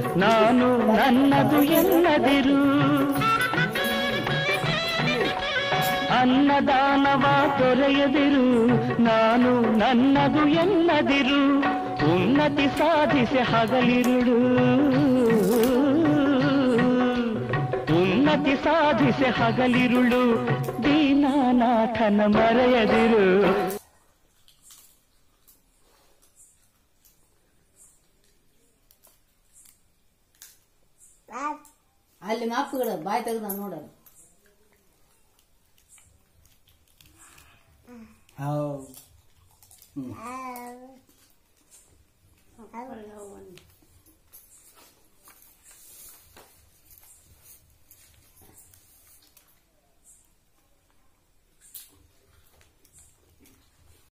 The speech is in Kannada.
ನಾನು ನನ್ನದು ಎನ್ನದಿರು ಅನ್ನದಾನವ ತೊರೆಯದಿರು ನಾನು ನನ್ನದು ಎನ್ನದಿರು ಉನ್ನತಿ ಸಾಧಿಸಿ ಹಗಲಿರುಳು ಉನ್ನತಿ ಸಾಧಿಸಿ ಹಗಲಿರುಳು ದೀನಾನಾಥನ ಮರೆಯದಿರು ಅಲ್ಲಿ ಮಾಪುಗಳು ಬಾಯಿ ತೆಗ್ದ ನೋಡಲ್ಲ ಹೌ ಹೌ